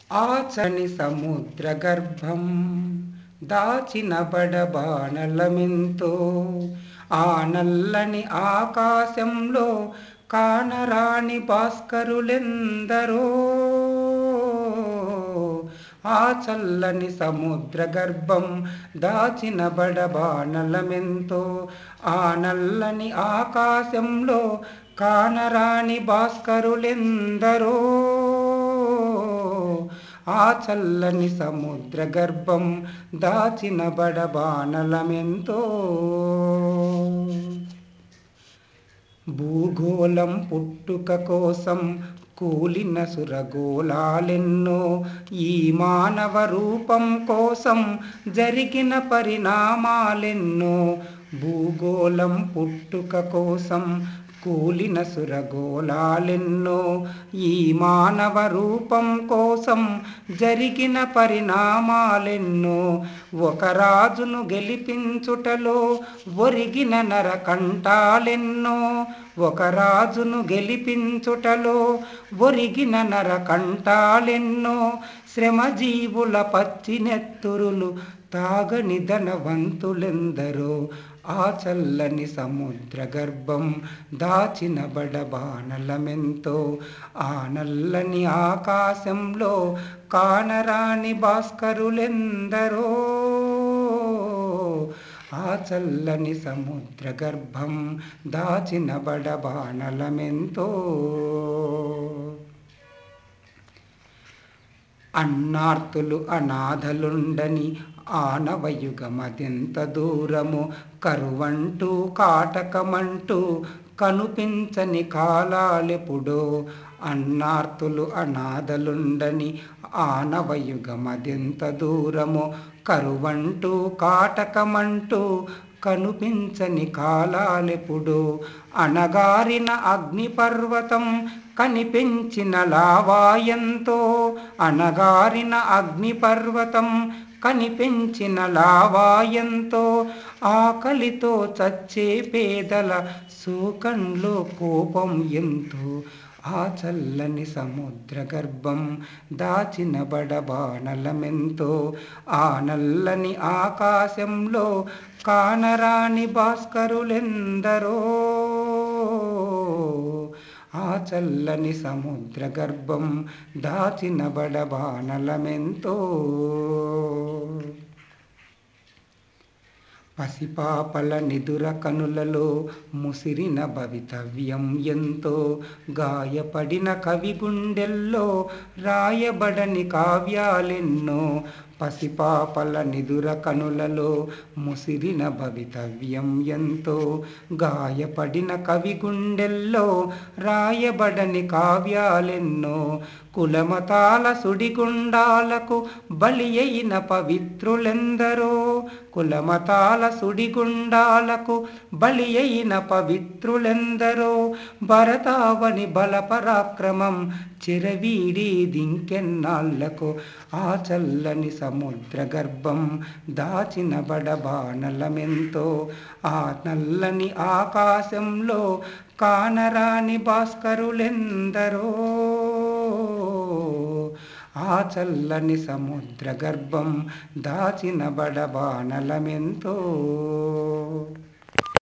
ఆచని సముద్ర గర్భం దాచిన బడబానలమెంతో ఆ నల్లని ఆకాశంలో కానరాని భాస్కరులెందరో ఆ చల్లని సముద్ర గర్భం దాచిన బడబానలమెంతో ఆ నల్లని ఆకాశంలో కానరాని భాస్కరులెందరో ఆ చల్లని సముద్ర గర్భం దాచిన బడబానలమెంతో భూగోళం పుట్టుక కోసం కూలిన సురగోళాలెన్నో ఈ మానవ రూపం కోసం జరిగిన పరిణామాలెన్నో భూగోళం పుట్టుక కోసం కూలిన సురగోళాలెన్నో ఈ మానవ రూపం కోసం జరిగిన పరిణామాలెన్నో ఒక రాజును గెలిపించుటలో ఒరిగిన నరకంఠాలెన్నో ఒక రాజును గెలిపించుటలో ఒరిగిన నరకంఠాలెన్నో శ్రమజీవుల పచ్చినెత్తురులు తాగని ధనవంతులెందరో ఆ చల్లని సముద్ర గర్భం దాచిన బడబానలమెంతో ఆ నల్లని ఆకాశంలో కానరాని భాస్కరులెందరో ఆ చల్లని సముద్ర గర్భం దాచిన బడబానలమెంతో అన్నార్తులు అనాథలుండని ఆనవయుగమదెంత దూరము కరువంటూ కాటకమంటూ కనుపించని కాలాలెప్పుడో అన్నార్తులు అనాథలుండని ఆనవయుగమదెంత దూరము కరువంటూ కాటకమంటూ కనుపించని కాలాలెప్పుడు అనగారిన అగ్నిపర్వతం కనిపించిన లావాయంతో అనగారిన అగ్నిపర్వతం కనిపించిన లావాయంతో ఆకలితో చచ్చే పేదల సూకంలో కోపం ఎంతో ఆ చల్లని సముద్ర గర్భం దాచిన బడబానలమెంతో ఆ నల్లని ఆకాశంలో కానరాని భాస్కరులెందరో ఆ చల్లని సముద్ర గర్భం దాచిన బడబానలమెంతో పసిపాపల నిదుర కనులలో ముసిరిన భవితవ్యం ఎంతో గాయపడిన కవి గుండెల్లో రాయబడని కావ్యాలెన్నో పసిపాపల నిదుర కనులలో ముసిరిన భవితవ్యం ఎంతో గాయపడిన కవి గుండెల్లో రాయబడని కావ్యాలెన్నో కులమతాల సుడిగుండాలకు బలి అయిన పవిత్రులెందరో కులమతాల సుడిగుండాలకు బలి అయిన పవిత్రులెందరో భరతావని బలపరాక్రమం చెరవీడేదింకెన్నాళ్లకు ఆ చల్లని సముద్ర గర్భం దాచిన బడబానలమెంతో ఆ నల్లని ఆకాశంలో కానరాని భాస్కరులెందరో ఆ చల్లని సముద్ర గర్భం దాచిన బడబానలమెంతో